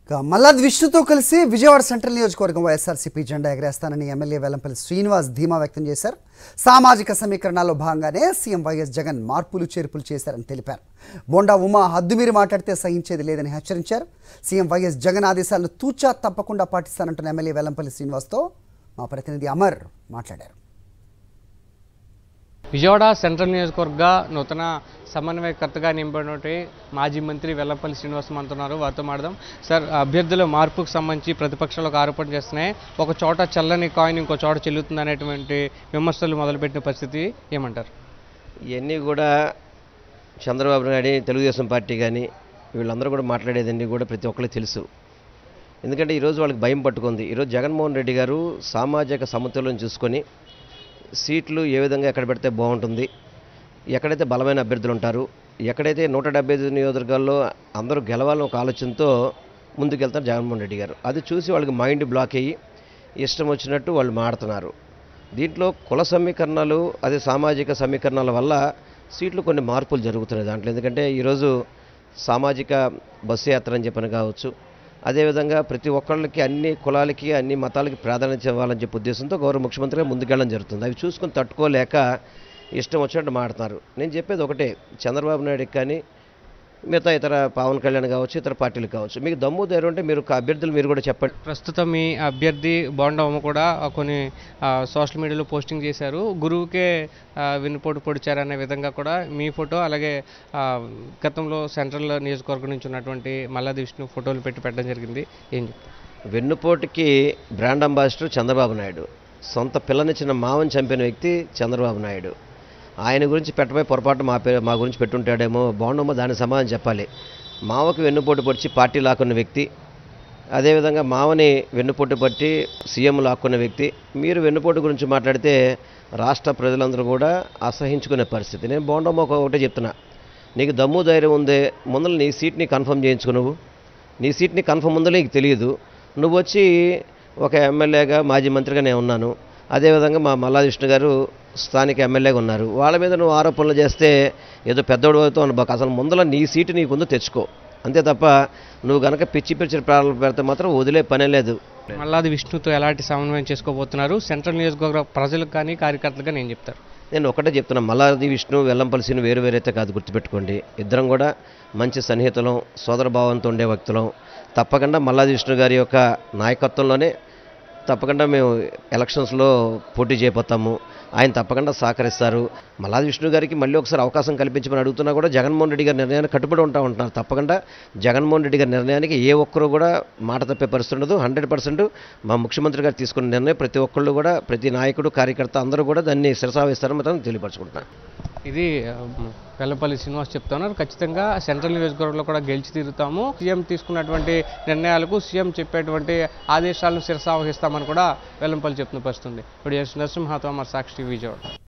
ఇక మల్లాద్ విష్ణుతో కలిసి విజయవాడ సెంట్రల్ నియోజకవర్గం వైఎస్ఆర్సీపీ జెండా ఎగరేస్తానని ఎమ్మెల్యే వెల్లంపల్లి శ్రీనివాస్ ధీమా వ్యక్తం చేశారు సామాజిక సమీకరణాల్లో భాగంగానే సీఎం వైఎస్ జగన్ మార్పులు చేర్పులు చేశారని తెలిపారు బోండా ఉమా హద్దుమీరి మాట్లాడితే సహించేది లేదని హెచ్చరించారు సీఎం వైఎస్ జగన్ ఆదేశాలను తూచా తప్పకుండా పాటిస్తానంటున్న ఎమ్మెల్యే వెల్లంపల్లి శ్రీనివాస్తో మా ప్రతినిధి అమర్ మాట్లాడారు విజయవాడ సెంట్రల్ నియోజకవర్గ నూతన సమన్వయకర్తగా నింపడినటువంటి మాజీ మంత్రి వెల్లంపల్లి శ్రీనివాసం అంటున్నారు వారితో మాడదాం సార్ అభ్యర్థుల మార్పుకు సంబంధించి ప్రతిపక్షాలకు ఆరోపణ చేస్తున్నాయి ఒక చోట చల్లని కాయిన్ ఇంకో చోట చెల్లుతుంది అనేటువంటి విమర్శలు మొదలుపెట్టిన పరిస్థితి ఏమంటారు ఇవన్నీ కూడా చంద్రబాబు నాయుడు తెలుగుదేశం పార్టీ కానీ వీళ్ళందరూ కూడా మాట్లాడేదన్నీ కూడా ప్రతి ఒక్కరికి తెలుసు ఎందుకంటే ఈరోజు వాళ్ళకి భయం పట్టుకుంది ఈరోజు జగన్మోహన్ రెడ్డి గారు సామాజిక సమతుల్యం చూసుకొని సీట్లు ఏ విధంగా ఎక్కడ పెడితే బాగుంటుంది ఎక్కడైతే బలమైన అభ్యర్థులు ఉంటారు ఎక్కడైతే నూట డెబ్బై ఐదు నియోజకవర్గాల్లో అందరూ గెలవాలని ఒక ఆలోచనతో ముందుకెళ్తారు జగన్మోహన్ రెడ్డి గారు అది చూసి వాళ్ళకి మైండ్ బ్లాక్ అయ్యి ఇష్టం వచ్చినట్టు వాళ్ళు మాడుతున్నారు దీంట్లో కుల సమీకరణలు అదే సామాజిక సమీకరణల వల్ల సీట్లు కొన్ని మార్పులు జరుగుతున్నాయి దాంట్లో ఎందుకంటే ఈరోజు సామాజిక బస్సు యాత్ర అని చెప్పని కావచ్చు అదేవిధంగా ప్రతి ఒక్కళ్ళకి అన్ని కులాలకి అన్ని మతాలకి ప్రాధాన్యత ఇవ్వాలని చెప్పే ఉద్దేశంతో గౌరవ ముఖ్యమంత్రిగా ముందుకెళ్ళడం జరుగుతుంది అవి చూసుకొని తట్టుకోలేక ఇష్టం వచ్చినట్టు మాడుతున్నారు నేను చెప్పేది ఒకటే చంద్రబాబు నాయుడుకి కానీ మిగతా ఇతర పవన్ కళ్యాణ్ కావచ్చు ఇతర పార్టీలు కావచ్చు మీకు దమ్ము ధైర్యం ఉంటే మీరు ఒక అభ్యర్థులు మీరు కూడా చెప్పండి ప్రస్తుతం మీ అభ్యర్థి బోండమ్మ కూడా కొన్ని ఆ, సోషల్ మీడియాలో పోస్టింగ్ చేశారు గురువుకే ఆ, వెన్నుపోటు పొడిచారనే విధంగా కూడా మీ ఫోటో అలాగే ఆ, గతంలో సెంట్రల్ నియోజకవర్గం నుంచి ఉన్నటువంటి మల్లాది విష్ణు ఫోటోలు పెట్టి పెట్టడం జరిగింది ఏం చెప్తారు వెన్నుపోటుకి బ్రాండ్ అంబాసిడర్ చంద్రబాబు నాయుడు సొంత పిల్లనిచ్చిన మావని చంపిన వ్యక్తి చంద్రబాబు నాయుడు ఆయన గురించి పెట్టబోయి పొరపాటు మా పేరు మా గురించి పెట్టుంటాడేమో బాగుండమో దానికి సమాధానం చెప్పాలి మావకు వెన్నుపోటు పొడిచి పార్టీ లాక్కున్న వ్యక్తి అదేవిధంగా మావని వెన్నుపోటు పట్టి సీఎం లాక్కున్న వ్యక్తి మీరు వెన్నుపోటు గురించి మాట్లాడితే రాష్ట్ర ప్రజలందరూ కూడా అసహించుకునే పరిస్థితి నేను బాగుండమో ఒకటే చెప్తున్నా నీకు దమ్ము ధైర్యం ఉందే ముందర నీ సీట్ని కన్ఫర్మ్ చేయించుకో నువ్వు నీ సీట్ని కన్ఫర్మ్ ఉందో నీకు తెలియదు నువ్వు వచ్చి ఒక ఎమ్మెల్యేగా మాజీ మంత్రిగా నేను ఉన్నాను అదేవిధంగా మా మల్లా విష్ణు గారు స్థానిక ఎమ్మెల్యేగా ఉన్నారు వాళ్ళ మీద నువ్వు ఆరోపణలు చేస్తే ఏదో పెద్దోడు అవుతావు అనుకోక అసలు ముందర నీ సీటు నీకుందో తెచ్చుకో అంతే తప్ప నువ్వు గనక పిచ్చి పిచ్చి ప్రాణాలు పెడితే మాత్రం వదిలే పనే లేదు మల్లాది విష్ణుతో ఎలాంటి సమన్వయం చేసుకోబోతున్నారు సెంట్రల్ నియోజకవర్గ ప్రజలకు కానీ కార్యకర్తలకు కానీ ఏం చెప్తారు నేను ఒకటే చెప్తున్నా మల్లాది విష్ణు వెల్లంపల్సిని వేరు వేరైతే కాదు గుర్తుపెట్టుకోండి ఇద్దరం కూడా మంచి సన్నిహితులం సోదరభావంతో ఉండే వ్యక్తులం తప్పకుండా మల్లాది విష్ణు గారి యొక్క నాయకత్వంలోనే తప్పకుండా మేము ఎలక్షన్స్లో పోటీ చేయబోతాము ఆయన తప్పకుండా సహకరిస్తారు మల్లాది విష్ణు గారికి మళ్ళీ ఒకసారి అవకాశం కల్పించమని అడుగుతున్నా కూడా జగన్మోహన్ రెడ్డి గారి నిర్ణయానికి కట్టుబడి ఉంటా ఉంటున్నారు తప్పకుండా జగన్మోహన్ రెడ్డి గారి నిర్ణయానికి ఏ ఒక్కరు కూడా మాట తప్పే పరిస్థితి ఉండదు హండ్రెడ్ పర్సెంట్ మా ముఖ్యమంత్రి గారు తీసుకున్న నిర్ణయం ప్రతి ఒక్కళ్ళు కూడా ప్రతి నాయకుడు కార్యకర్త అందరూ కూడా దాన్ని శిరసావిస్తారని మాత్రం తెలియపరచుకుంటున్నాను ఇది ఆ, వెల్లపల్లి శ్రీనివాస్ చెప్తున్నారు ఖచ్చితంగా సెంట్రల్ నియోజకవర్గంలో కూడా గెలిచి తీరుతాము సీఎం తీసుకున్నటువంటి నిర్ణయాలకు సీఎం చెప్పేటువంటి ఆదేశాలను శిరసావహిస్తామని కూడా వెల్లంపల్లి చెప్తున్న పరిస్థితుంది ఇప్పుడు నరసింహతో మరి సాక్షి విజయవాడ